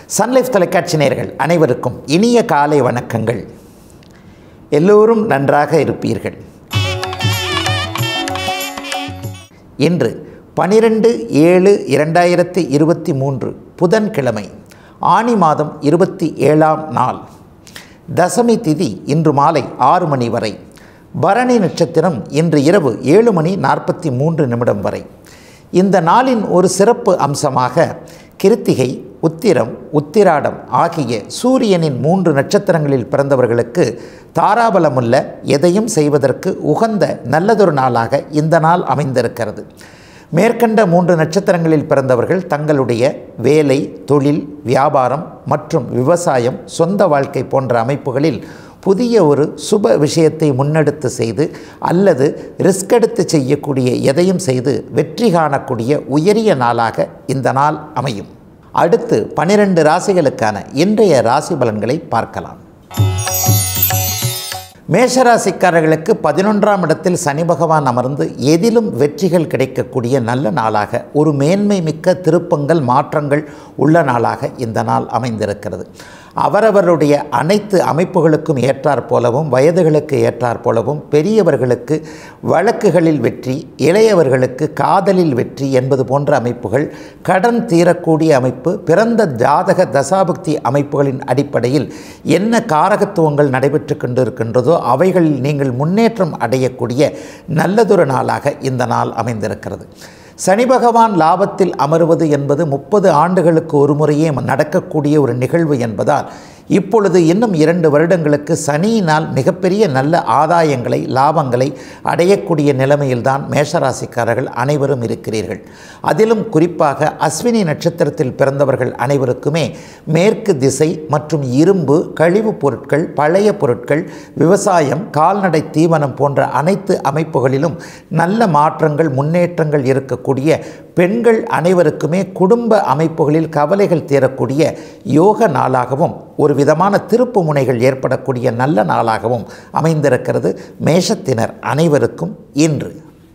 Sun Life தொலைக்காட்சி நேயர்கள் அனைவருக்கும் இனிய காலை வணக்கங்கள் எல்லோரும் நன்றாக இருப்பீர்கள் இன்று பனிரெண்டு ஏழு இரண்டாயிரத்தி இருபத்தி மூன்று புதன்கிழமை ஆனி மாதம் இருபத்தி ஏழாம் நாள் தசமி திதி இன்று மாலை ஆறு மணி வரை பரணி நட்சத்திரம் இன்று இரவு ஏழு மணி நாற்பத்தி மூன்று நிமிடம் வரை இந்த நாளின் ஒரு சிறப்பு அம்சமாக கிருத்திகை உத்திரம் உத்திராடம் ஆகிய சூரியனின் மூன்று நட்சத்திரங்களில் பிறந்தவர்களுக்கு தாராபலமுள்ள எதையும் செய்வதற்கு உகந்த நல்லதொரு நாளாக இந்த நாள் அமைந்திருக்கிறது மேற்கண்ட மூன்று நட்சத்திரங்களில் பிறந்தவர்கள் தங்களுடைய வேலை தொழில் வியாபாரம் மற்றும் விவசாயம் சொந்த வாழ்க்கை போன்ற அமைப்புகளில் புதிய ஒரு சுப விஷயத்தை முன்னெடுத்து செய்து அல்லது ரிஸ்க் எடுத்து செய்யக்கூடிய எதையும் செய்து வெற்றி காணக்கூடிய உயரிய நாளாக இந்த நாள் அமையும் அடுத்து பனிரெண்டு ராசிகளுக்கான இன்றைய ராசி பலன்களை பார்க்கலாம் மேஷராசிக்காரர்களுக்கு பதினொன்றாம் இடத்தில் சனி பகவான் அமர்ந்து எதிலும் வெற்றிகள் கிடைக்கக்கூடிய நல்ல நாளாக ஒரு மேன்மை மிக்க திருப்பங்கள் மாற்றங்கள் உள்ள நாளாக இந்த நாள் அமைந்திருக்கிறது அவரவருடைய அனைத்து அமைப்புகளுக்கும் ஏற்றாற் போலவும் வயதுகளுக்கு ஏற்றாற் போலவும் பெரியவர்களுக்கு வழக்குகளில் வெற்றி இளையவர்களுக்கு காதலில் வெற்றி என்பது போன்ற அமைப்புகள் கடன் தீரக்கூடிய அமைப்பு பிறந்த ஜாதக தசாபக்தி அமைப்புகளின் அடிப்படையில் என்ன காரகத்துவங்கள் நடைபெற்று கொண்டிருக்கின்றதோ அவைகளில் நீங்கள் முன்னேற்றம் அடையக்கூடிய நல்லதொரு நாளாக இந்த நாள் அமைந்திருக்கிறது சனி பகவான் லாபத்தில் அமருவது என்பது முப்பது ஆண்டுகளுக்கு ஒரு முறையே நடக்கக்கூடிய ஒரு நிகழ்வு என்பதால் இப்பொழுது இன்னும் இரண்டு வருடங்களுக்கு சனியினால் மிகப்பெரிய நல்ல ஆதாயங்களை லாபங்களை அடையக்கூடிய நிலைமையில்தான் மேஷராசிக்காரர்கள் அனைவரும் இருக்கிறீர்கள் அதிலும் குறிப்பாக அஸ்வினி நட்சத்திரத்தில் பிறந்தவர்கள் அனைவருக்குமே மேற்கு திசை மற்றும் இரும்பு கழிவுப் பொருட்கள் பழைய பொருட்கள் விவசாயம் கால்நடை தீவனம் போன்ற அனைத்து அமைப்புகளிலும் நல்ல மாற்றங்கள் முன்னேற்றங்கள் இருக்கக்கூடிய பெண்கள் அனைவருக்குமே குடும்ப அமைப்புகளில் கவலைகள் தீரக்கூடிய யோக நாளாகவும் ஒரு விதமான திருப்பு முனைகள் ஏற்படக்கூடிய நல்ல நாளாகவும் அமைந்திருக்கிறது மேஷத்தினர் அனைவருக்கும் இன்று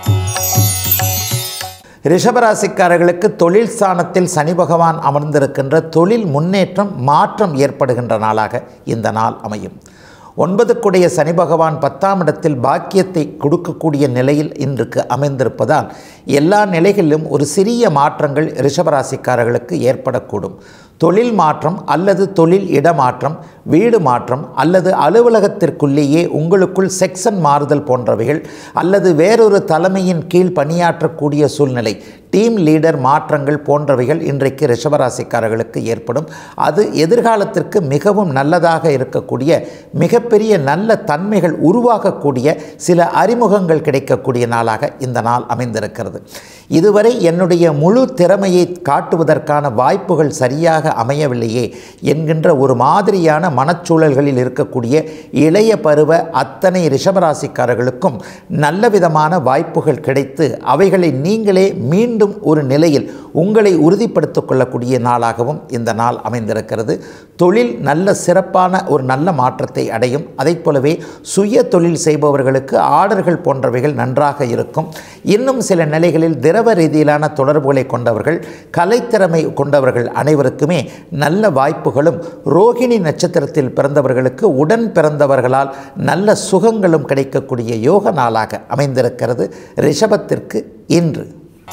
ரிஷபராசிக்காரர்களுக்கு தொழில் ஸ்தானத்தில் சனி பகவான் அமர்ந்திருக்கின்ற தொழில் முன்னேற்றம் மாற்றம் ஏற்படுகின்ற நாளாக இந்த நாள் அமையும் ஒன்பதுக்குடைய சனி பகவான் பத்தாம் இடத்தில் பாக்கியத்தை கொடுக்கக்கூடிய நிலையில் இன்றைக்கு அமைந்திருப்பதால் எல்லா நிலைகளிலும் ஒரு சிறிய மாற்றங்கள் ரிஷபராசிக்காரர்களுக்கு ஏற்படக்கூடும் தொழில் மாற்றம் அல்லது தொழில் இடமாற்றம் வீடு மாற்றம் அல்லது அலுவலகத்திற்குள்ளேயே உங்களுக்குள் செக்ஷன் மாறுதல் போன்றவைகள் அல்லது வேறொரு தலைமையின் கீழ் பணியாற்றக்கூடிய சூழ்நிலை டீம் லீடர் மாற்றங்கள் போன்றவைகள் இன்றைக்கு ரிஷபராசிக்காரர்களுக்கு ஏற்படும் அது எதிர்காலத்திற்கு மிகவும் நல்லதாக இருக்கக்கூடிய மிகப்பெரிய நல்ல தன்மைகள் உருவாகக்கூடிய சில அறிமுகங்கள் கிடைக்கக்கூடிய நாளாக இந்த நாள் அமைந்திருக்கிறது இதுவரை என்னுடைய முழு திறமையை காட்டுவதற்கான வாய்ப்புகள் சரியாக அமையவில்லையே என்கின்ற ஒரு மாதிரியான மனச்சூழல்களில் இருக்கக்கூடிய இளைய பருவ அத்தனை ரிஷபராசிக்காரர்களுக்கும் நல்ல விதமான வாய்ப்புகள் கிடைத்து அவைகளை நீங்களே மீண்டும் ஒரு நிலையில் உங்களை உறுதிப்படுத்திக் கொள்ளக்கூடிய நாளாகவும் இந்த நாள் அமைந்திருக்கிறது தொழில் நல்ல சிறப்பான ஒரு நல்ல மாற்றத்தை அடையும் அதைப் போலவே சுய தொழில் செய்பவர்களுக்கு ஆர்டர்கள் போன்றவைகள் நன்றாக இருக்கும் இன்னும் சில நிலைகளில் திரவ ரீதியிலான தொடர்புகளை கொண்டவர்கள் கலைத்திறமை கொண்டவர்கள் அனைவருக்குமே நல்ல வாய்ப்புகளும் ரோகிணி நட்சத்திரத்தில் பிறந்தவர்களுக்கு உடன் பிறந்தவர்களால் நல்ல சுகங்களும் கிடைக்கக்கூடிய யோக நாளாக அமைந்திருக்கிறது ரிஷபத்திற்கு இன்று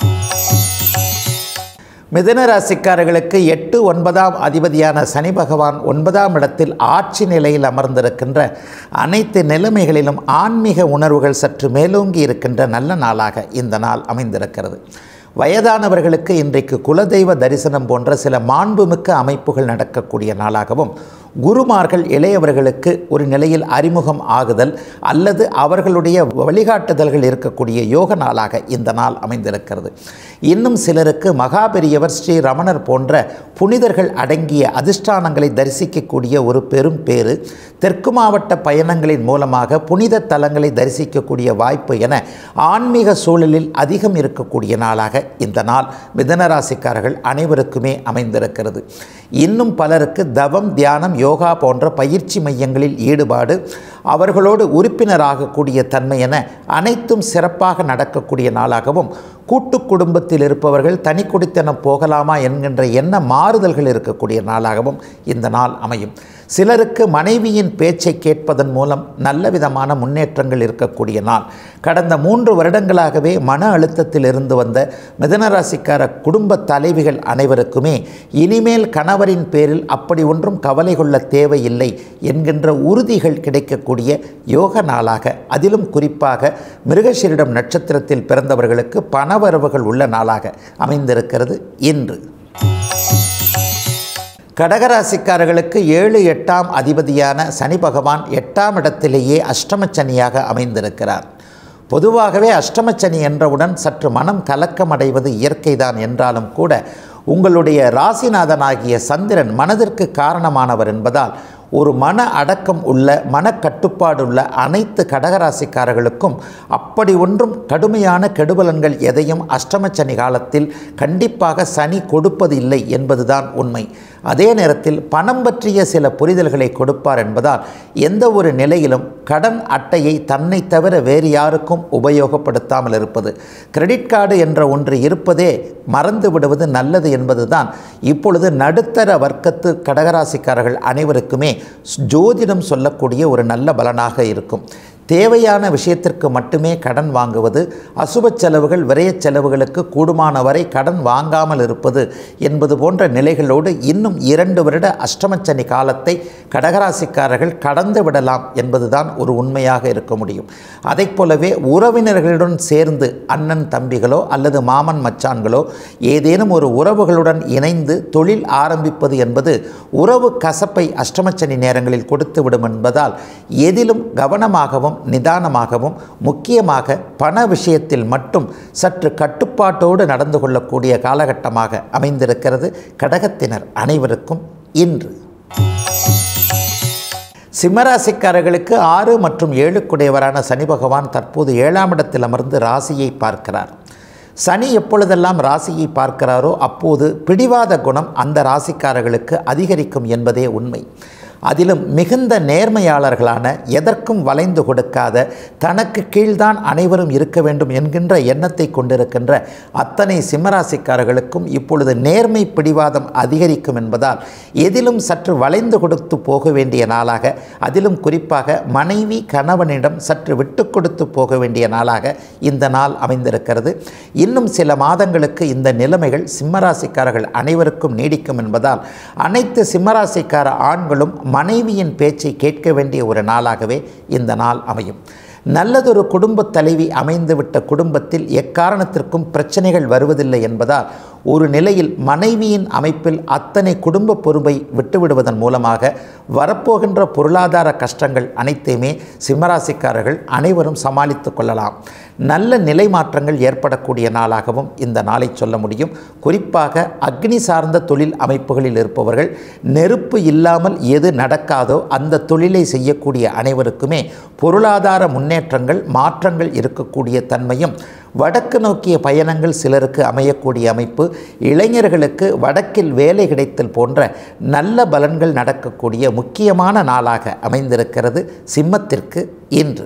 மிதன ராசிக்காரர்களுக்கு எட்டு ஒன்பதாம் அதிபதியான சனி பகவான் ஒன்பதாம் இடத்தில் ஆட்சி நிலையில் அமர்ந்திருக்கின்ற அனைத்து நிலைமைகளிலும் ஆன்மீக உணர்வுகள் சற்று மேலோங்கி இருக்கின்ற நல்ல நாளாக இந்த நாள் அமைந்திருக்கிறது வயதானவர்களுக்கு இன்றைக்கு குலதெய்வ தரிசனம் போன்ற சில மாண்புமிக்க அமைப்புகள் நடக்கக்கூடிய நாளாகவும் குருமார்கள் இளையவர்களுக்கு ஒரு நிலையில் அறிமுகம் ஆகுதல் அல்லது அவர்களுடைய வழிகாட்டுதல்கள் இருக்கக்கூடிய யோக நாளாக இந்த நாள் அமைந்திருக்கிறது இன்னும் சிலருக்கு மகாபெரியவர் ஸ்ரீ ரமணர் போன்ற புனிதர்கள் அடங்கிய அதிஷ்டானங்களை தரிசிக்கக்கூடிய ஒரு பெரும் பேறு தெற்கு மாவட்ட பயணங்களின் மூலமாக புனித தலங்களை தரிசிக்கக்கூடிய வாய்ப்பு என ஆன்மீக சூழலில் அதிகம் இருக்கக்கூடிய நாளாக இந்த நாள் மிதனராசிக்காரர்கள் அனைவருக்குமே அமைந்திருக்கிறது இன்னும் பலருக்கு தவம் தியானம் யோகா போன்ற பயிற்சி மையங்களில் ஈடுபாடு அவர்களோடு உறுப்பினராகக்கூடிய தன்மை என அனைத்தும் சிறப்பாக நடக்கக்கூடிய நாளாகவும் கூட்டு குடும்பத்தில் இருப்பவர்கள் தனி குடித்தனம் போகலாமா என்கின்ற எண்ண மாறுதல்கள் இருக்கக்கூடிய நாளாகவும் இந்த நாள் அமையும் சிலருக்கு மனைவியின் பேச்சை கேட்பதன் மூலம் நல்ல விதமான முன்னேற்றங்கள் இருக்கக்கூடிய நாள் கடந்த மூன்று வருடங்களாகவே மன அழுத்தத்தில் இருந்து வந்த மிதனராசிக்கார குடும்ப தலைவிகள் அனைவருக்குமே இனிமேல் கணவரின் பேரில் அப்படி ஒன்றும் கவலை கொள்ள தேவையில்லை என்கின்ற உறுதிகள் கிடைக்கக்கூடிய யோக நாளாக அதிலும் குறிப்பாக மிருகசீரிடம் நட்சத்திரத்தில் பிறந்தவர்களுக்கு பணவரவுகள் உள்ள நாளாக அமைந்திருக்கிறது இன்று கடகராசிக்காரர்களுக்கு ஏழு எட்டாம் அதிபதியான சனி பகவான் எட்டாம் இடத்திலேயே அஷ்டமச்சனியாக அமைந்திருக்கிறார் பொதுவாகவே அஷ்டமச்சனி என்றவுடன் சற்று மனம் கலக்கமடைவது இயற்கைதான் என்றாலும் கூட உங்களுடைய ராசிநாதனாகிய சந்திரன் மனதிற்கு காரணமானவர் என்பதால் ஒரு மன அடக்கம் உள்ள மனக்கட்டுப்பாடுள்ள அனைத்து கடகராசிக்காரர்களுக்கும் அப்படி ஒன்றும் கடுமையான கெடுபலன்கள் எதையும் அஷ்டமச்சனி காலத்தில் கண்டிப்பாக சனி கொடுப்பது இல்லை என்பதுதான் உண்மை அதே நேரத்தில் பணம் பற்றிய சில புரிதல்களை கொடுப்பார் என்பதால் எந்த ஒரு நிலையிலும் கடன் அட்டையை தன்னை தவிர வேறு யாருக்கும் உபயோகப்படுத்தாமல் இருப்பது கிரெடிட் கார்டு என்ற ஒன்று இருப்பதே மறந்து விடுவது நல்லது என்பதுதான் இப்பொழுது நடுத்தர வர்க்கத்து கடகராசிக்காரர்கள் அனைவருக்குமே ஜோதிடம் சொல்லக்கூடிய ஒரு நல்ல பலனாக இருக்கும் தேவையான விஷயத்திற்கு மட்டுமே கடன் வாங்குவது அசுப செலவுகள் விரயச் செலவுகளுக்கு கூடுமான வரை கடன் வாங்காமல் இருப்பது என்பது போன்ற நிலைகளோடு இன்னும் இரண்டு வருட அஷ்டமச்சனி காலத்தை கடகராசிக்காரர்கள் கடந்து விடலாம் என்பதுதான் ஒரு உண்மையாக இருக்க முடியும் அதைப் போலவே உறவினர்களுடன் சேர்ந்து அண்ணன் தம்பிகளோ அல்லது மாமன் மச்சான்களோ ஏதேனும் ஒரு உறவுகளுடன் இணைந்து தொழில் ஆரம்பிப்பது என்பது உறவு கசப்பை அஷ்டமச்சனி நேரங்களில் கொடுத்துவிடும் என்பதால் எதிலும் கவனமாகவும் நிதானமாகவும் முக்கியமாக பண விஷயத்தில் மட்டும் சற்று கட்டுப்பாட்டோடு நடந்து கொள்ளக்கூடிய காலகட்டமாக அமைந்திருக்கிறது கடகத்தினர் அனைவருக்கும் இன்று சிம்மராசிக்காரர்களுக்கு ஆறு மற்றும் ஏழுக்குடையவரான சனி பகவான் தற்போது ஏழாம் இடத்தில் அமர்ந்து ராசியை பார்க்கிறார் சனி எப்பொழுதெல்லாம் ராசியை பார்க்கிறாரோ அப்போது பிடிவாத குணம் அந்த ராசிக்காரர்களுக்கு அதிகரிக்கும் என்பதே உண்மை அதிலும் மிகுந்த நேர்மையாளர்களான எதற்கும் வளைந்து கொடுக்காத தனக்கு கீழ்தான் அனைவரும் இருக்க வேண்டும் என்கின்ற எண்ணத்தை கொண்டிருக்கின்ற அத்தனை சிம்மராசிக்காரர்களுக்கும் இப்பொழுது நேர்மை பிடிவாதம் அதிகரிக்கும் என்பதால் எதிலும் சற்று வளைந்து கொடுத்து போக வேண்டிய நாளாக அதிலும் குறிப்பாக மனைவி கணவனிடம் சற்று விட்டு கொடுத்து போக வேண்டிய நாளாக இந்த நாள் அமைந்திருக்கிறது இன்னும் சில மாதங்களுக்கு இந்த நிலைமைகள் சிம்மராசிக்காரர்கள் அனைவருக்கும் நீடிக்கும் என்பதால் அனைத்து சிம்மராசிக்கார ஆண்களும் மனைவியின் பேச்சை கேட்க வேண்டிய ஒரு நாளாகவே இந்த நாள் அமையும் நல்லதொரு குடும்பத் தலைவி அமைந்துவிட்ட குடும்பத்தில் எக்காரணத்திற்கும் பிரச்சனைகள் வருவதில்லை என்பதால் ஒரு நிலையில் மனைவியின் அமைப்பில் அத்தனை குடும்ப பொறுப்பை விட்டுவிடுவதன் மூலமாக வரப்போகின்ற பொருளாதார கஷ்டங்கள் அனைத்தையுமே சிம்மராசிக்காரர்கள் அனைவரும் சமாளித்து கொள்ளலாம் நல்ல நிலை மாற்றங்கள் ஏற்படக்கூடிய நாளாகவும் இந்த நாளை சொல்ல முடியும் குறிப்பாக அக்னி சார்ந்த தொழில் அமைப்புகளில் இருப்பவர்கள் நெருப்பு இல்லாமல் எது நடக்காதோ அந்த தொழிலை செய்யக்கூடிய அனைவருக்குமே பொருளாதார முன்னேற்றங்கள் மாற்றங்கள் இருக்கக்கூடிய தன்மையும் வடக்கு நோக்கிய பயணங்கள் சிலருக்கு அமையக்கூடிய அமைப்பு இளைஞர்களுக்கு வடக்கில் வேலை கிடைத்தல் போன்ற நல்ல பலன்கள் நடக்கக்கூடிய முக்கியமான நாளாக அமைந்திருக்கிறது சிம்மத்திற்கு இன்று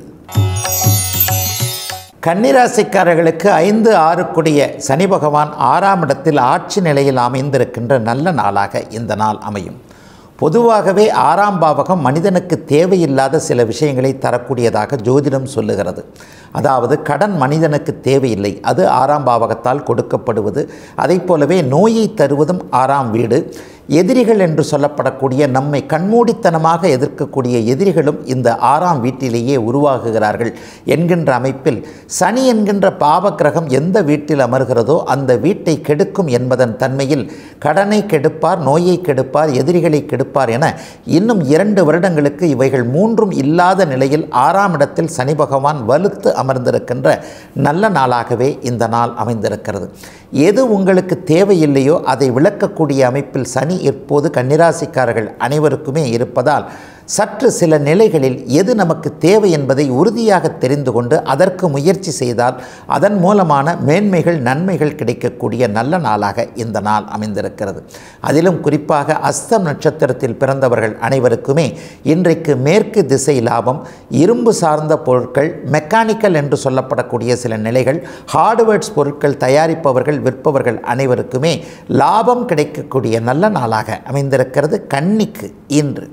கன்னிராசிக்காரர்களுக்கு ஐந்து ஆறுக்குடைய சனி பகவான் ஆறாம் இடத்தில் ஆட்சி நிலையில் அமைந்திருக்கின்ற நல்ல நாளாக இந்த நாள் அமையும் பொதுவாகவே ஆறாம் பாவகம் மனிதனுக்கு தேவையில்லாத சில விஷயங்களை தரக்கூடியதாக ஜோதிடம் சொல்லுகிறது அதாவது கடன் மனிதனுக்கு தேவையில்லை அது ஆறாம் பாவகத்தால் கொடுக்கப்படுவது அதை போலவே நோயை தருவதும் ஆறாம் வீடு எதிரிகள் என்று சொல்லப்படக்கூடிய நம்மை கண்மூடித்தனமாக எதிர்க்கக்கூடிய எதிரிகளும் இந்த ஆறாம் வீட்டிலேயே உருவாகுகிறார்கள் என்கின்ற அமைப்பில் சனி என்கின்ற பாவ கிரகம் எந்த வீட்டில் அமர்கிறதோ அந்த வீட்டை கெடுக்கும் என்பதன் தன்மையில் கடனை கெடுப்பார் நோயை கெடுப்பார் எதிரிகளை கெடுப்பார் என இன்னும் இரண்டு வருடங்களுக்கு இவைகள் மூன்றும் இல்லாத நிலையில் ஆறாம் இடத்தில் சனி பகவான் வலுத்து அமர்ந்திருக்கின்ற நல்ல நாளாகவே இந்த நாள் அமைந்திருக்கிறது எது உங்களுக்கு தேவையில்லையோ அதை விளக்கக்கூடிய அமைப்பில் சனி இப்போது கன்னிராசிக்காரர்கள் அனைவருக்குமே இருப்பதால் சற்று சில நிலைகளில் எது நமக்கு தேவை என்பதை உறுதியாக தெரிந்து கொண்டு அதற்கு முயற்சி செய்தால் அதன் மூலமான மேன்மைகள் நன்மைகள் கிடைக்கக்கூடிய நல்ல நாளாக இந்த நாள் அமைந்திருக்கிறது அதிலும் குறிப்பாக அஸ்தம் நட்சத்திரத்தில் பிறந்தவர்கள் அனைவருக்குமே இன்றைக்கு மேற்கு திசை லாபம் இரும்பு சார்ந்த பொருட்கள் மெக்கானிக்கல் என்று சொல்லப்படக்கூடிய சில நிலைகள் ஹார்ட்வேர்ட்ஸ் பொருட்கள் தயாரிப்பவர்கள் விற்பவர்கள் அனைவருக்குமே லாபம் கிடைக்கக்கூடிய நல்ல நாளாக அமைந்திருக்கிறது கன்னிக்கு இன்று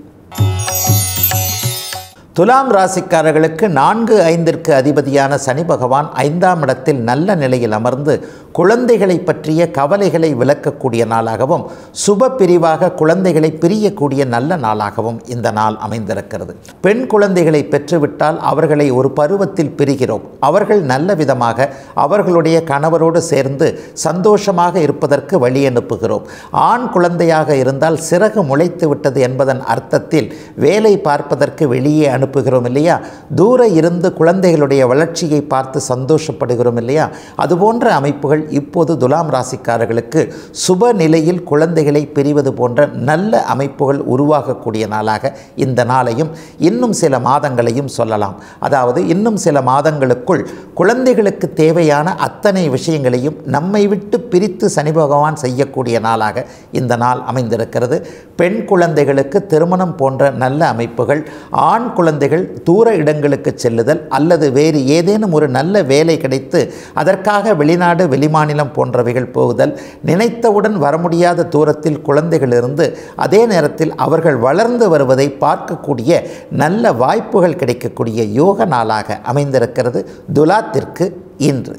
துலாம் ராசிக்காரர்களுக்கு நான்கு ஐந்திற்கு அதிபதியான சனி பகவான் ஐந்தாம் இடத்தில் நல்ல நிலையில் அமர்ந்து குழந்தைகளை பற்றிய கவலைகளை விளக்கக்கூடிய நாளாகவும் சுப பிரிவாக குழந்தைகளை பிரியக்கூடிய நல்ல நாளாகவும் இந்த நாள் அமைந்திருக்கிறது பெண் குழந்தைகளை பெற்றுவிட்டால் அவர்களை ஒரு பருவத்தில் பிரிகிறோம் அவர்கள் நல்ல விதமாக அவர்களுடைய கணவரோடு சேர்ந்து சந்தோஷமாக இருப்பதற்கு வழி அனுப்புகிறோம் ஆண் குழந்தையாக இருந்தால் சிறகு முளைத்து விட்டது என்பதன் அர்த்தத்தில் வேலை பார்ப்பதற்கு வெளியே அனுப்புகிறோம் இல்லையா தூர இருந்து குழந்தைகளுடைய வளர்ச்சியை பார்த்து சந்தோஷப்படுகிறோம் இல்லையா அதுபோன்ற அமைப்புகள் இப்போது துலாம் ராசிக்காரர்களுக்கு சுப நிலையில் குழந்தைகளை பிரிவது போன்ற நல்ல அமைப்புகள் உருவாகக்கூடிய நாளாக இந்த நாளையும் இன்னும் சில மாதங்களையும் சொல்லலாம் அதாவது இன்னும் சில மாதங்களுக்குள் குழந்தைகளுக்கு தேவையான அத்தனை விஷயங்களையும் நம்மை விட்டு பிரித்து சனி பகவான் செய்யக்கூடிய நாளாக இந்த நாள் அமைந்திருக்கிறது பெண் குழந்தைகளுக்கு திருமணம் போன்ற நல்ல அமைப்புகள் ஆண் குழந்தைகள் தூர இடங்களுக்கு செல்லுதல் அல்லது வேறு ஏதேனும் ஒரு நல்ல வேலை கிடைத்து அதற்காக வெளிநாடு வெளிமாநிலம் போன்றவைகள் போகுதல் நினைத்தவுடன் வர முடியாத தூரத்தில் குழந்தைகள் இருந்து அதே நேரத்தில் அவர்கள் வளர்ந்து வருவதை பார்க்கக்கூடிய நல்ல வாய்ப்புகள் கிடைக்கக்கூடிய யோக நாளாக அமைந்திருக்கிறது துலாத்திற்கு இன்று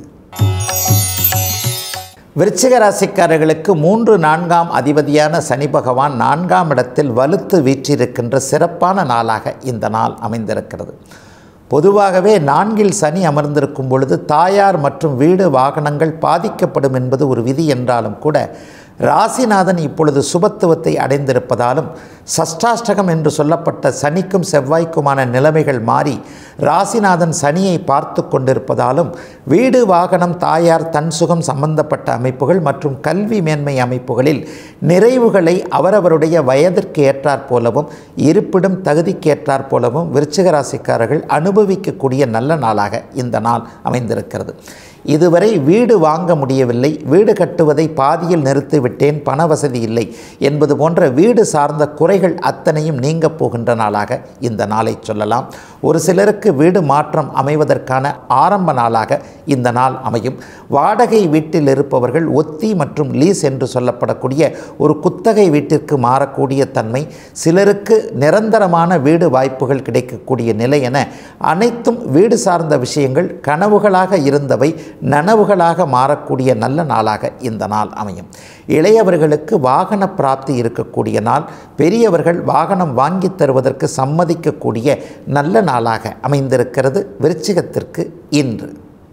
விருச்சிக ராசிக்காரர்களுக்கு மூன்று நான்காம் அதிபதியான சனி பகவான் நான்காம் இடத்தில் வலுத்து வீற்றிருக்கின்ற சிறப்பான நாளாக இந்த நாள் அமைந்திருக்கிறது பொதுவாகவே நான்கில் சனி அமர்ந்திருக்கும் பொழுது தாயார் மற்றும் வீடு வாகனங்கள் பாதிக்கப்படும் என்பது ஒரு விதி என்றாலும் கூட ராசிநாதன் இப்பொழுது சுபத்துவத்தை அடைந்திருப்பதாலும் சஷ்டாஷ்டகம் என்று சொல்லப்பட்ட சனிக்கும் செவ்வாய்க்குமான நிலைமைகள் மாறி ராசிநாதன் சனியை பார்த்து கொண்டிருப்பதாலும் வீடு வாகனம் தாயார் தன் சுகம் சம்பந்தப்பட்ட அமைப்புகள் மற்றும் கல்வி மேன்மை அமைப்புகளில் நிறைவுகளை அவரவருடைய வயதிற்கு ஏற்றாற் போலவும் இருப்பிடம் தகுதிக்கு ஏற்றாற் போலவும் விருச்சிக ராசிக்காரர்கள் அனுபவிக்கக்கூடிய நல்ல நாளாக இந்த நாள் அமைந்திருக்கிறது இதுவரை வீடு வாங்க முடியவில்லை வீடு கட்டுவதை பாதியில் நிறுத்திவிட்டேன் பண வசதி இல்லை என்பது போன்ற வீடு சார்ந்த குறைகள் அத்தனையும் நீங்க போகின்ற நாளாக இந்த நாளை சொல்லலாம் ஒரு சிலருக்கு வீடு மாற்றம் அமைவதற்கான ஆரம்ப நாளாக இந்த நாள் அமையும் வாடகை வீட்டில் இருப்பவர்கள் ஒத்தி மற்றும் லீஸ் என்று சொல்லப்படக்கூடிய ஒரு குத்தகை வீட்டிற்கு மாறக்கூடிய தன்மை சிலருக்கு நிரந்தரமான வீடு வாய்ப்புகள் கிடைக்கக்கூடிய நிலை என அனைத்தும் வீடு சார்ந்த விஷயங்கள் கனவுகளாக இருந்தவை நனவுகளாக மாறக்கூடிய நல்ல நாளாக இந்த நாள் அமையும் இளையவர்களுக்கு வாகன பிராப்தி இருக்கக்கூடிய நாள் பெரியவர்கள் வாகனம் வாங்கி தருவதற்கு சம்மதிக்கக்கூடிய நல்ல நாளாக அமைந்திருக்கிறது விருச்சிகத்திற்கு இன்று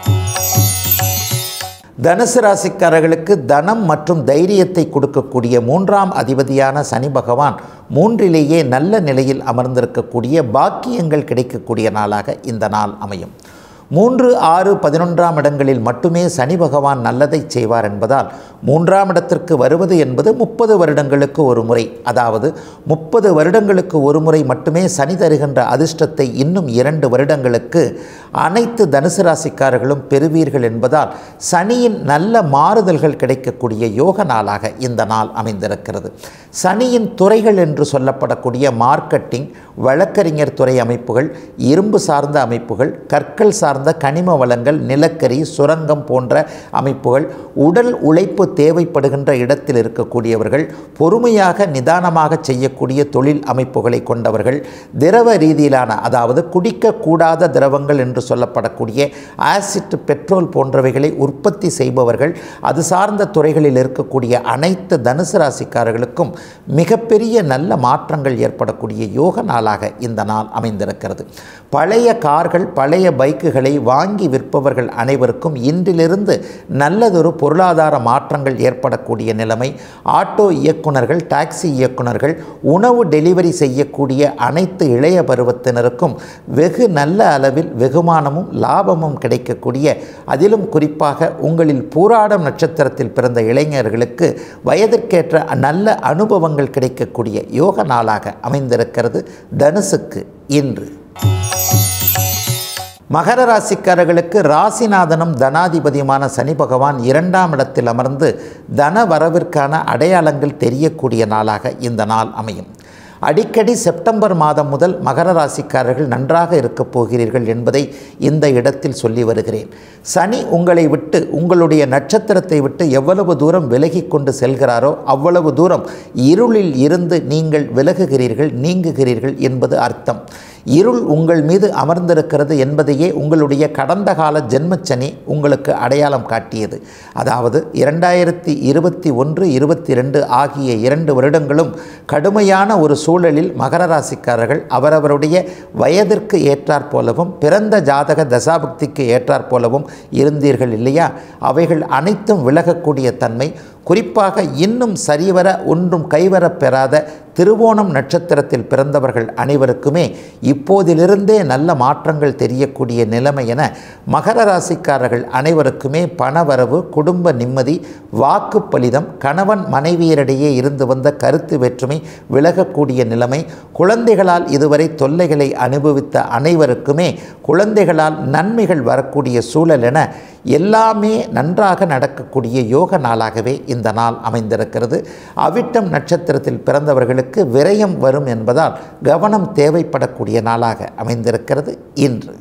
தனுசு ராசிக்காரர்களுக்கு தனம் மற்றும் தைரியத்தை கொடுக்கக்கூடிய மூன்றாம் அதிபதியான சனி பகவான் மூன்றிலேயே நல்ல நிலையில் அமர்ந்திருக்கக்கூடிய பாக்கியங்கள் கிடைக்கக்கூடிய நாளாக இந்த நாள் அமையும் மூன்று ஆறு பதினொன்றாம் இடங்களில் மட்டுமே சனி பகவான் நல்லதை செய்வார் என்பதால் மூன்றாம் இடத்திற்கு வருவது என்பது முப்பது வருடங்களுக்கு ஒரு முறை அதாவது முப்பது வருடங்களுக்கு ஒரு முறை மட்டுமே சனி தருகின்ற அதிர்ஷ்டத்தை இன்னும் இரண்டு வருடங்களுக்கு அனைத்து தனுசு ராசிக்காரர்களும் பெறுவீர்கள் என்பதால் சனியின் நல்ல மாறுதல்கள் கிடைக்கக்கூடிய யோக நாளாக இந்த நாள் அமைந்திருக்கிறது சனியின் துறைகள் என்று சொல்லப்படக்கூடிய மார்க்கெட்டிங் வழக்கறிஞர் துறை அமைப்புகள் இரும்பு சார்ந்த அமைப்புகள் கற்கள் சார்ந்த கனிம வளங்கள் நிலக்கரி சுரங்கம் போன்ற அமைப்புகள் உடல் உழைப்பு தேவைப்படுகின்ற இடத்தில் இருக்கக்கூடியவர்கள் பொறுமையாக நிதானமாக செய்யக்கூடிய தொழில் அமைப்புகளை கொண்டவர்கள் திரவ ரீதியிலான அதாவது குடிக்கக்கூடாத திரவங்கள் என்று சொல்லப்படக்கூடிய ஆசிட் பெட்ரோல் போன்றவைகளை உற்பத்தி செய்பவர்கள் அது சார்ந்த துறைகளில் இருக்கக்கூடிய அனைத்து தனுசு ராசிக்காரர்களுக்கும் மிகப்பெரிய நல்ல மாற்றங்கள் ஏற்படக்கூடிய யோக நாளாக இந்த நாள் அமைந்திருக்கிறது பழைய கார்கள் பழைய பைக்குகளை வாங்கி விற்பவர்கள் அனைவருக்கும் இன்றிலிருந்து நல்லதொரு பொருளாதார மாற்றங்கள் ஏற்படக்கூடிய நிலைமை ஆட்டோ இயக்குனர்கள் டாக்ஸி இயக்குனர்கள் உணவு டெலிவரி செய்யக்கூடிய அனைத்து இளைய பருவத்தினருக்கும் வெகு நல்ல அளவில் வெகுமானமும் லாபமும் கிடைக்கக்கூடிய அதிலும் குறிப்பாக உங்களில் பூராடம் நட்சத்திரத்தில் பிறந்த இளைஞர்களுக்கு வயதிற்கேற்ற நல்ல அனுபவ அனுபவங்கள் கிடைக்கக்கூடிய யோக நாளாக அமைந்திருக்கிறது தனுசுக்கு இன்று மகர ராசிக்காரர்களுக்கு ராசிநாதனும் தனாதிபதியுமான சனி பகவான் இரண்டாம் இடத்தில் அமர்ந்து தன வரவிற்கான அடையாளங்கள் தெரியக்கூடிய நாளாக இந்த நாள் அமையும் அடிக்கடி செப்டம்பர் மாதம் முதல் மகர ராசிக்காரர்கள் நன்றாக இருக்கப் போகிறீர்கள் என்பதை இந்த இடத்தில் சொல்லி வருகிறேன் சனி உங்களை விட்டு உங்களுடைய நட்சத்திரத்தை விட்டு எவ்வளவு தூரம் விலகி கொண்டு செல்கிறாரோ அவ்வளவு தூரம் இருளில் இருந்து நீங்கள் விலகுகிறீர்கள் நீங்குகிறீர்கள் என்பது அர்த்தம் இருள் உங்கள் மீது அமர்ந்திருக்கிறது என்பதையே உங்களுடைய கடந்த கால ஜென்மச்சனி உங்களுக்கு அடையாளம் காட்டியது அதாவது இரண்டாயிரத்தி இருபத்தி ஒன்று இருபத்தி ரெண்டு ஆகிய இரண்டு வருடங்களும் கடுமையான ஒரு சூழலில் மகர ராசிக்காரர்கள் அவரவருடைய வயதிற்கு ஏற்றாற் போலவும் பிறந்த ஜாதக தசாபக்திக்கு ஏற்றாற் போலவும் இருந்தீர்கள் இல்லையா அவைகள் அனைத்தும் விலகக்கூடிய தன்மை குறிப்பாக இன்னும் சரிவர ஒன்றும் கைவரப் பெறாத திருவோணம் நட்சத்திரத்தில் பிறந்தவர்கள் அனைவருக்குமே இப்போதிலிருந்தே நல்ல மாற்றங்கள் தெரியக்கூடிய நிலைமை என மகர ராசிக்காரர்கள் அனைவருக்குமே பணவரவு குடும்ப நிம்மதி வாக்கு பலிதம் கணவன் மனைவியரிடையே இருந்து வந்த கருத்து வேற்றுமை விலகக்கூடிய நிலைமை குழந்தைகளால் இதுவரை தொல்லைகளை அனுபவித்த அனைவருக்குமே குழந்தைகளால் நன்மைகள் வரக்கூடிய சூழல் என எல்லாமே நன்றாக நடக்கக்கூடிய யோக நாளாகவே இந்த நாள் அமைந்திருக்கிறது அவிட்டம் நட்சத்திரத்தில் பிறந்தவர்களுக்கு விரயம் வரும் என்பதால் கவனம் தேவைப்படக்கூடிய நாளாக அமைந்திருக்கிறது இன்று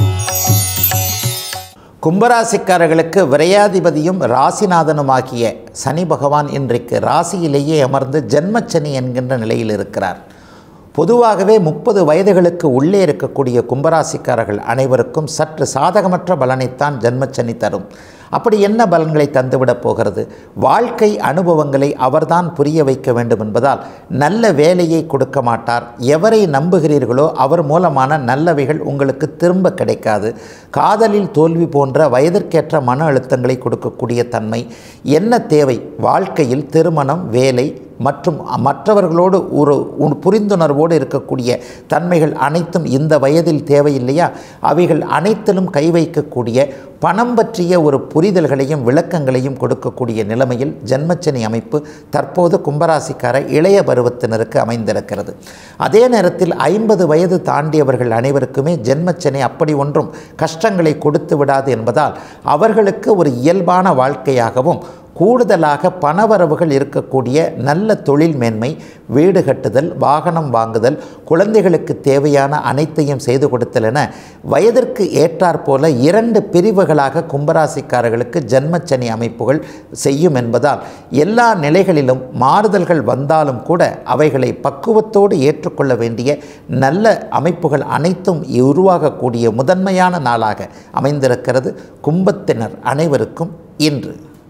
கும்பராசிக்காரர்களுக்கு விரையாதிபதியும் ராசிநாதனுமாகிய சனி பகவான் இன்றைக்கு ராசியிலேயே அமர்ந்து ஜென்மச்சனி என்கின்ற நிலையில் இருக்கிறார் பொதுவாகவே முப்பது வயதுகளுக்கு உள்ளே இருக்கக்கூடிய கும்பராசிக்காரர்கள் அனைவருக்கும் சற்று சாதகமற்ற பலனைத்தான் ஜென்மச்சனி தரும் அப்படி என்ன பலன்களை தந்துவிடப் போகிறது வாழ்க்கை அனுபவங்களை அவர்தான் புரிய வைக்க வேண்டும் என்பதால் நல்ல வேலையை கொடுக்க மாட்டார் எவரை நம்புகிறீர்களோ அவர் மூலமான நல்லவைகள் உங்களுக்கு திரும்ப கிடைக்காது காதலில் தோல்வி போன்ற வயதிற்கேற்ற மன அழுத்தங்களை கொடுக்கக்கூடிய தன்மை என்ன தேவை வாழ்க்கையில் திருமணம் வேலை மற்றும் மற்றவர்களோடு ஒரு உ- புரிந்துணர்வோடு இருக்கக்கூடிய தன்மைகள் அனைத்தும் இந்த வயதில் தேவையில்லையா அவைகள் அனைத்திலும் கை வைக்கக்கூடிய பணம் பற்றிய ஒரு புரிதல்களையும் விளக்கங்களையும் கொடுக்கக்கூடிய நிலைமையில் ஜென்மச்சனி அமைப்பு தற்போது கும்பராசிக்கார இளைய பருவத்தினருக்கு அமைந்திருக்கிறது அதே நேரத்தில் ஐம்பது வயது தாண்டியவர்கள் அனைவருக்குமே ஜென்மச்சனி அப்படி ஒன்றும் கஷ்டங்களை கொடுத்து விடாது என்பதால் அவர்களுக்கு ஒரு இயல்பான வாழ்க்கையாகவும் கூடுதலாக பணவரவுகள் இருக்கக்கூடிய நல்ல தொழில் மேன்மை வீடு கட்டுதல் வாகனம் வாங்குதல் குழந்தைகளுக்கு தேவையான அனைத்தையும் செய்து கொடுத்தல் என வயதிற்கு ஏற்றாற்போல இரண்டு பிரிவுகளாக கும்பராசிக்காரர்களுக்கு ஜன்மச்சனி அமைப்புகள் செய்யும் என்பதால் எல்லா நிலைகளிலும் மாறுதல்கள் வந்தாலும் கூட அவைகளை பக்குவத்தோடு ஏற்றுக்கொள்ள வேண்டிய நல்ல அமைப்புகள் அனைத்தும் உருவாகக்கூடிய முதன்மையான நாளாக அமைந்திருக்கிறது கும்பத்தினர் அனைவருக்கும் இன்று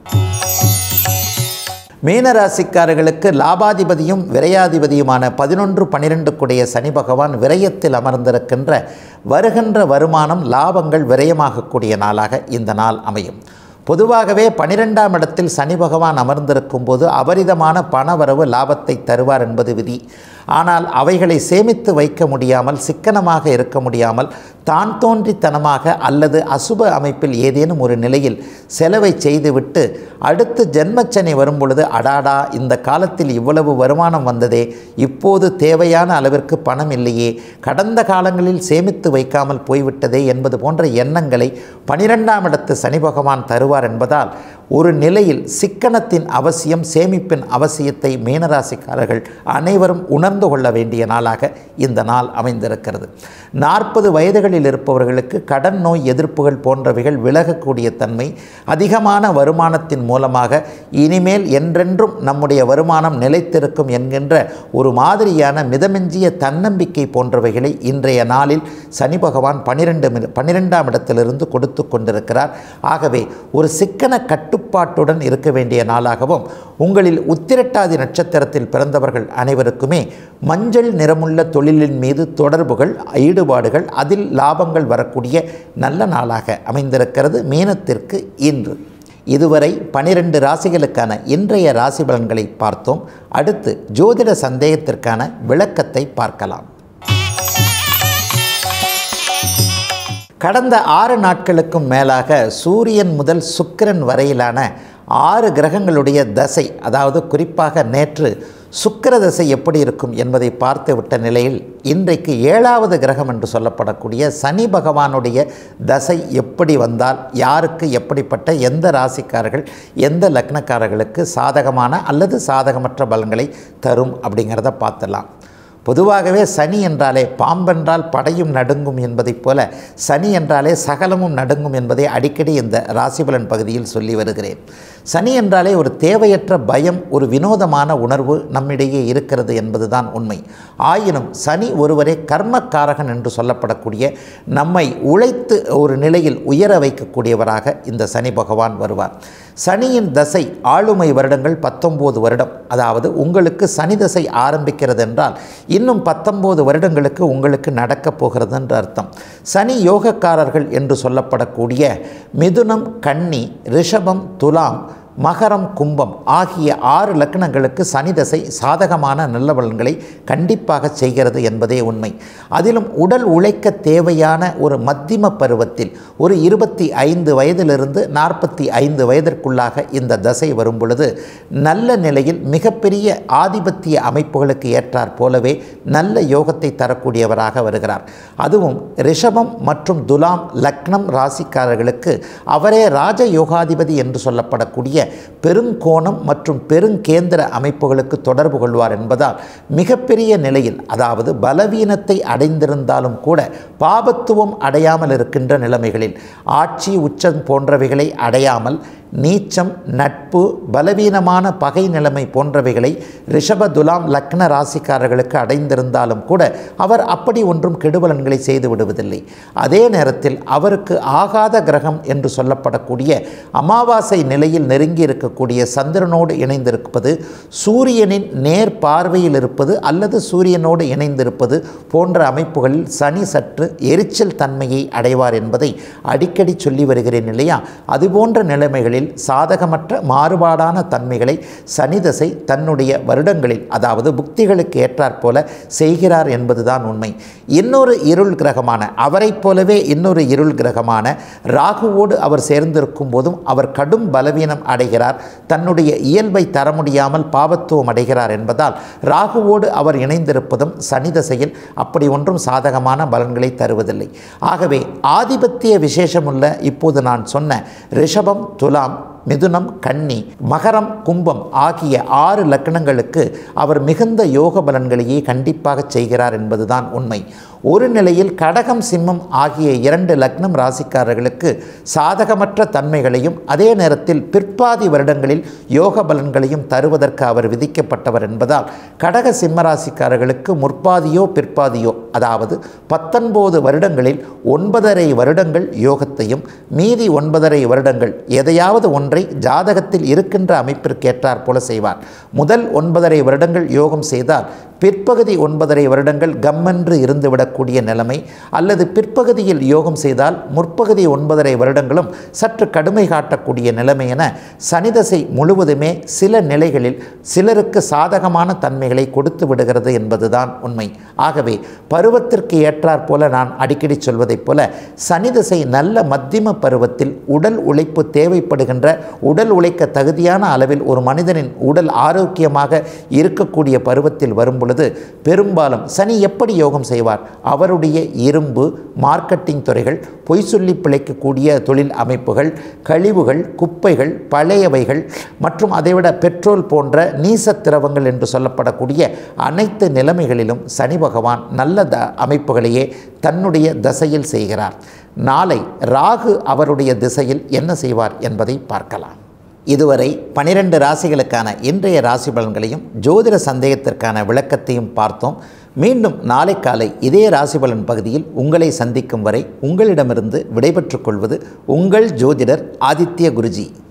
மீனராசிக்காரர்களுக்கு லாபாதிபதியும் விரையாதிபதியுமான பதினொன்று பன்னிரெண்டு குடைய சனி பகவான் விரயத்தில் அமர்ந்திருக்கின்ற வருகின்ற வருமானம் லாபங்கள் விரயமாகக்கூடிய நாளாக இந்த நாள் அமையும் பொதுவாகவே பனிரெண்டாம் இடத்தில் சனி பகவான் அமர்ந்திருக்கும் போது அபரிதமான பணவரவு லாபத்தை தருவார் என்பது விதி ஆனால் அவைகளை சேமித்து வைக்க முடியாமல் சிக்கனமாக இருக்க முடியாமல் தான் தோன்றித்தனமாக அல்லது அசுப அமைப்பில் ஏதேனும் ஒரு நிலையில் செலவை செய்துவிட்டு அடுத்து ஜென்மச்சனி வரும் பொழுது அடாடா இந்த காலத்தில் இவ்வளவு வருமானம் வந்ததே இப்போது தேவையான அளவிற்கு பணம் இல்லையே கடந்த காலங்களில் சேமித்து வைக்காமல் போய்விட்டதே என்பது போன்ற எண்ணங்களை பனிரெண்டாம் இடத்து சனி பகவான் தருவார் என்பதால் ஒரு நிலையில் சிக்கனத்தின் அவசியம் சேமிப்பின் அவசியத்தை மீனராசிக்காரர்கள் அனைவரும் உணர்ந்து கொள்ள வேண்டிய நாளாக இந்த நாள் அமைந்திருக்கிறது நாற்பது வயதுகளில் இருப்பவர்களுக்கு கடன் நோய் எதிர்ப்புகள் போன்றவைகள் விலகக்கூடிய தன்மை அதிகமான வருமானத்தின் மூலமாக இனிமேல் என்றென்றும் நம்முடைய வருமானம் நிலைத்திருக்கும் என்கின்ற ஒரு மாதிரியான மிதமெஞ்சிய தன்னம்பிக்கை போன்றவைகளை இன்றைய நாளில் சனி பகவான் பன்னிரெண்டு பன்னிரெண்டாம் இடத்திலிருந்து கொடுத்து கொண்டிருக்கிறார் ஆகவே ஒரு சிக்கன கட்டுப்பாட்டுடன் இருக்க வேண்டிய நாளாகவும் உங்களில் உத்திரட்டாதி நட்சத்திரத்தில் பிறந்தவர்கள் அனைவருக்குமே மஞ்சள் நிறமுள்ள தொழிலின் மீது தொடர்புகள் ஈடுபாடுகள் அதில் லாபங்கள் வரக்கூடிய நல்ல நாளாக அமைந்திருக்கிறது மீனத்திற்கு இன்று இதுவரை பனிரெண்டு ராசிகளுக்கான இன்றைய ராசி பலன்களை பார்த்தோம் அடுத்து ஜோதிட சந்தேகத்திற்கான விளக்கத்தை பார்க்கலாம் கடந்த ஆறு நாட்களுக்கும் மேலாக சூரியன் முதல் சுக்கிரன் வரையிலான ஆறு கிரகங்களுடைய தசை அதாவது குறிப்பாக நேற்று சுக்கிர தசை எப்படி இருக்கும் என்பதை பார்த்து விட்ட நிலையில் இன்றைக்கு ஏழாவது கிரகம் என்று சொல்லப்படக்கூடிய சனி பகவானுடைய தசை எப்படி வந்தால் யாருக்கு எப்படிப்பட்ட எந்த ராசிக்காரர்கள் எந்த லக்னக்காரர்களுக்கு சாதகமான அல்லது சாதகமற்ற பலன்களை தரும் அப்படிங்கிறத பார்த்துடலாம் பொதுவாகவே சனி என்றாலே பாம்பென்றால் படையும் நடுங்கும் என்பதைப் போல சனி என்றாலே சகலமும் நடுங்கும் என்பதை அடிக்கடி இந்த ராசிபலன் பகுதியில் சொல்லி வருகிறேன் சனி என்றாலே ஒரு தேவையற்ற பயம் ஒரு வினோதமான உணர்வு நம்மிடையே இருக்கிறது என்பதுதான் உண்மை ஆயினும் சனி ஒருவரே கர்மக்காரகன் என்று சொல்லப்படக்கூடிய நம்மை உழைத்து ஒரு நிலையில் உயர வைக்கக்கூடியவராக இந்த சனி பகவான் வருவார் சனியின் தசை ஆளுமை வருடங்கள் பத்தொம்போது வருடம் அதாவது உங்களுக்கு சனி தசை ஆரம்பிக்கிறது என்றால் இன்னும் பத்தொம்போது வருடங்களுக்கு உங்களுக்கு நடக்கப் போகிறது என்று அர்த்தம் சனி யோகக்காரர்கள் என்று சொல்லப்படக்கூடிய மிதுனம் கன்னி ரிஷபம் துலாம் மகரம் கும்பம் ஆகிய ஆறு லக்னங்களுக்கு சனி தசை சாதகமான நல்ல பலன்களை கண்டிப்பாக செய்கிறது என்பதே உண்மை அதிலும் உடல் உழைக்க தேவையான ஒரு மத்திம பருவத்தில் ஒரு இருபத்தி ஐந்து வயதிலிருந்து நாற்பத்தி ஐந்து வயதிற்குள்ளாக இந்த தசை வரும் பொழுது நல்ல நிலையில் மிகப்பெரிய ஆதிபத்திய அமைப்புகளுக்கு ஏற்றாற் போலவே நல்ல யோகத்தை தரக்கூடியவராக வருகிறார் அதுவும் ரிஷபம் மற்றும் துலாம் லக்னம் ராசிக்காரர்களுக்கு அவரே ராஜ யோகாதிபதி என்று சொல்லப்படக்கூடிய பெருங்கோணம் மற்றும் பெருங்கேந்திர அமைப்புகளுக்கு தொடர்பு கொள்வார் என்பதால் மிகப்பெரிய நிலையில் அதாவது பலவீனத்தை அடைந்திருந்தாலும் கூட பாபத்துவம் அடையாமல் இருக்கின்ற நிலைமைகளில் ஆட்சி உச்சம் போன்றவைகளை அடையாமல் நீச்சம் நட்பு பலவீனமான பகை நிலைமை போன்றவைகளை ரிஷப துலாம் லக்ன ராசிக்காரர்களுக்கு அடைந்திருந்தாலும் கூட அவர் அப்படி ஒன்றும் கெடுபலன்களை செய்து விடுவதில்லை அதே நேரத்தில் அவருக்கு ஆகாத கிரகம் என்று சொல்லப்படக்கூடிய அமாவாசை நிலையில் நெருங்கி இருக்கக்கூடிய சந்திரனோடு இணைந்திருப்பது சூரியனின் நேர் பார்வையில் இருப்பது அல்லது சூரியனோடு இணைந்திருப்பது போன்ற அமைப்புகளில் சனி சற்று எரிச்சல் தன்மையை அடைவார் என்பதை அடிக்கடி சொல்லி வருகிறேன் இல்லையா அதுபோன்ற நிலைமைகளில் சாதகமற்ற மாறுபாடான தன்மைகளை சனிதசை தன்னுடைய வருடங்களில் அதாவது புக்திகளுக்கு ஏற்றாற் போல செய்கிறார் என்பதுதான் உண்மை இன்னொரு இருள் கிரகமான அவரைப் போலவே இன்னொரு இருள் கிரகமான ராகுவோடு அவர் சேர்ந்திருக்கும் போதும் அவர் கடும் பலவீனம் அடைகிறார் தன்னுடைய இயல்பை தர முடியாமல் பாவத்துவம் அடைகிறார் என்பதால் ராகுவோடு அவர் இணைந்திருப்பதும் சனிதசையில் அப்படி ஒன்றும் சாதகமான பலன்களை தருவதில்லை ஆகவே ஆதிபத்திய விசேஷமுள்ள இப்போது நான் சொன்ன ரிஷபம் துலாம் மிதுனம் கன்னி மகரம் கும்பம் ஆகிய ஆறு லக்கணங்களுக்கு அவர் மிகுந்த யோக பலன்களையே கண்டிப்பாக செய்கிறார் என்பதுதான் உண்மை ஒரு நிலையில் கடகம் சிம்மம் ஆகிய இரண்டு லக்னம் ராசிக்காரர்களுக்கு சாதகமற்ற தன்மைகளையும் அதே நேரத்தில் பிற்பாதி வருடங்களில் யோக பலன்களையும் தருவதற்கு அவர் விதிக்கப்பட்டவர் என்பதால் கடக சிம்ம ராசிக்காரர்களுக்கு முற்பாதியோ பிற்பாதியோ அதாவது பத்தொன்பது வருடங்களில் ஒன்பதரை வருடங்கள் யோகத்தையும் மீதி ஒன்பதரை வருடங்கள் எதையாவது ஒன்றை ஜாதகத்தில் இருக்கின்ற அமைப்பிற்கு ஏற்றாற் போல செய்வார் முதல் ஒன்பதரை வருடங்கள் யோகம் செய்தால் பிற்பகுதி ஒன்பதரை வருடங்கள் கம்மென்று இருந்துவிடக்கூடிய நிலைமை அல்லது பிற்பகுதியில் யோகம் செய்தால் முற்பகுதி ஒன்பதரை வருடங்களும் சற்று கடுமை காட்டக்கூடிய நிலைமை என சனிதசை முழுவதுமே சில நிலைகளில் சிலருக்கு சாதகமான தன்மைகளை கொடுத்து விடுகிறது என்பதுதான் உண்மை ஆகவே பருவத்திற்கு ஏற்றாற் போல நான் அடிக்கடி சொல்வதைப் போல சனிதசை நல்ல மத்தியம பருவத்தில் உடல் உழைப்பு தேவைப்படுகின்ற உடல் உழைக்க தகுதியான அளவில் ஒரு மனிதனின் உடல் ஆரோக்கியமாக இருக்கக்கூடிய பருவத்தில் வரும் பொழுது பெரும்பாலும் சனி எப்படி யோகம் செய்வார் அவருடைய இரும்பு மார்க்கெட்டிங் துறைகள் பொய் சொல்லி பிழைக்கக்கூடிய தொழில் அமைப்புகள் கழிவுகள் குப்பைகள் பழையவைகள் மற்றும் அதைவிட பெட்ரோல் போன்ற நீச திரவங்கள் என்று சொல்லப்படக்கூடிய அனைத்து நிலைமைகளிலும் சனி பகவான் நல்ல த அமைப்புகளையே தன்னுடைய தசையில் செய்கிறார் நாளை ராகு அவருடைய திசையில் என்ன செய்வார் என்பதை பார்க்கலாம் இதுவரை பனிரெண்டு ராசிகளுக்கான இன்றைய ராசி பலன்களையும் ஜோதிட சந்தேகத்திற்கான விளக்கத்தையும் பார்த்தோம் மீண்டும் நாளை காலை இதே ராசி பலன் பகுதியில் உங்களை சந்திக்கும் வரை உங்களிடமிருந்து விடைபெற்றுக் கொள்வது உங்கள் ஜோதிடர் ஆதித்ய குருஜி